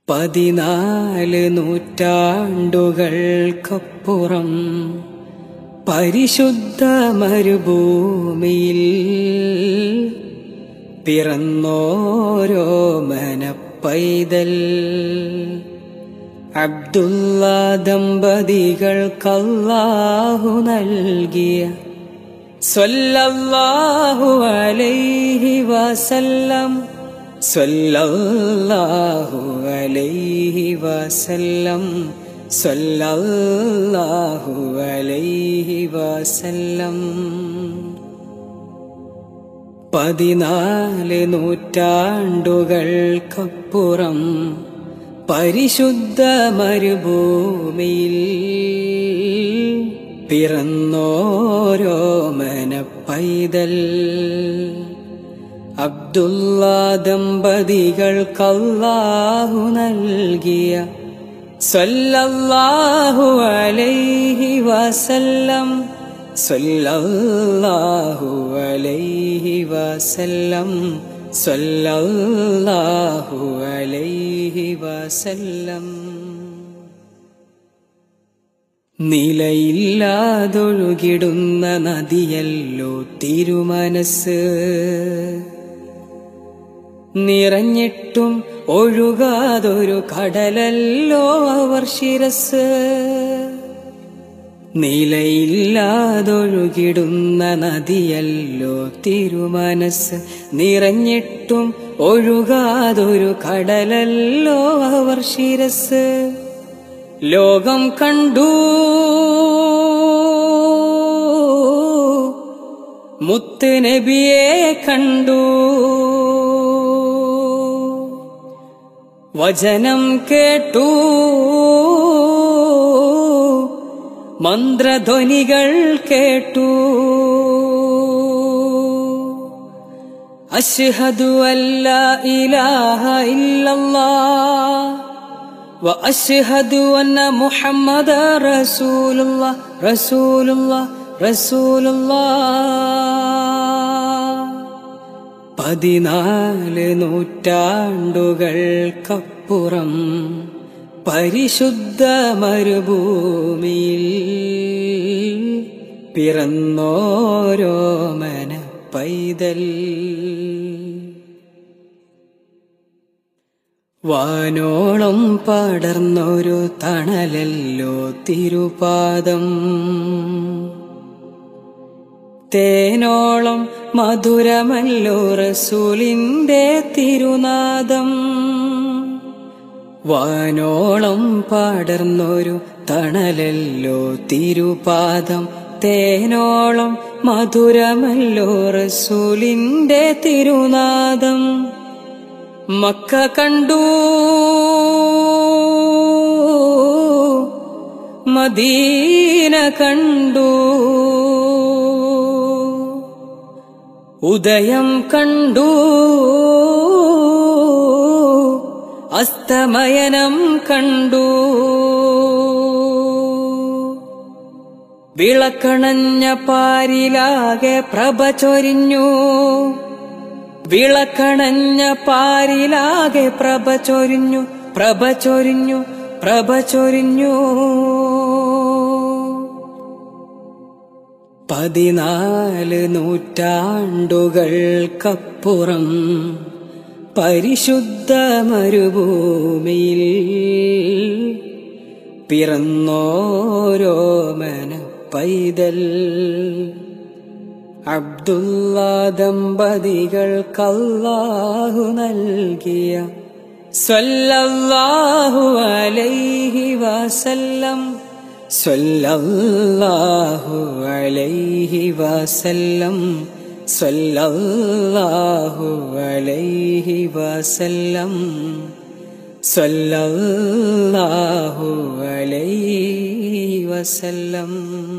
പതിനാല് നൂറ്റാണ്ടുകൾക്കപ്പുറം പരിശുദ്ധ മരുഭൂമിയിൽ പിറന്നോരോ മനപ്പൈതൽ അബ്ദുള്ള ദമ്പതികൾക്കല്ലാഹു നൽകിയ സ്വല്ലല്ലാഹു അലൈഹി വസല്ലം സ്വല്ലല്ലാഹു അലൈഹി വസല്ലം സ്വല്ലല്ലാഹു അലൈഹി വസല്ലം പതിനാല് നൂറ്റാണ്ടുകൾക്കപ്പുറം പരിശുദ്ധ മരുഭൂമിയിൽ പിറന്നോരോ മനപ്പൈതൽ അബ്ദുള്ള ദമ്പതികൾക്കല്ലാഹു നൽകിയ സ്വല്ലല്ലാഹു അലൈഹി വസല്ലം സ്വല്ലല്ലാഹു അലൈഹി വസല്ലം സ്വല്ലല്ലാഹു അലൈഹി വസല്ലം നിലയില്ലാതൊഴുകിടുന്ന നദിയല്ലോ തിരുമനസ് നിറഞ്ഞിട്ടും ഒഴുകാതൊരു കടലല്ലോ അവർ ശിരസ് നിലയില്ലാതൊഴുകിടുന്ന നദിയല്ലോ തിരുമനസ് നിറഞ്ഞിട്ടും ഒഴുകാതൊരു കടലല്ലോ അവർ ശിരസ് ലോകം കണ്ടു മുത്ത് നബിയെ കണ്ടു വചനം കേട്ടു മന്ത്രധ്വനികൾ കേട്ടു അഷ്ഹദു അല്ല ഇലാഹ ഇല്ലല്ലാഹ് وأشهد أن محمد رسول الله رسول الله رسول الله പതിനാല് നൂറ്റാണ്ടുകൾക്കപ്പുറം പരിശുദ്ധ മരുഭൂമിയിൽ പിറന്നോരോ മന പൈതൽ വാനോളം പടർന്നൊരു തണലല്ലോ തിരുപാദം തേനോളം മധുരമല്ലോ റസൂലിന്റെ തിരുനാദം വാനോളം പടർന്നൊരു തണലല്ലോ തിരുപാദം തേനോളം മധുരമല്ലോ റസൂലിന്റെ തിരുനാദം മക്ക കണ്ടു മദീന കണ്ടു ഉദയം കണ്ടു അസ്തമയനം കണ്ടു വിളക്കണഞ്ഞ പാരിലാകെ പ്രഭ ചൊരിഞ്ഞു വിളക്കണഞ്ഞ പാരിലാകെ പ്രഭ ചൊരിഞ്ഞു പ്രഭ ചൊരിഞ്ഞു പ്രഭ ചൊരിഞ്ഞു പതിനാല് നൂറ്റാണ്ടുകൾക്കപ്പുറം പരിശുദ്ധ മരുഭൂമിയിൽ പിറന്നോരോ മന പൈതൽ അബ്ദുള്ള ദമ്പതികൾക്കല്ലാഹു നൽകിയ സ്വല്ലല്ലാഹു അലൈഹി വസല്ലം സ്വല്ലല്ലാഹു അലൈഹി വസല്ലം സ്വല്ലല്ലാഹു അലൈഹി വസല്ലം സ്വല്ലല്ലാഹു അലൈഹി വസല്ലം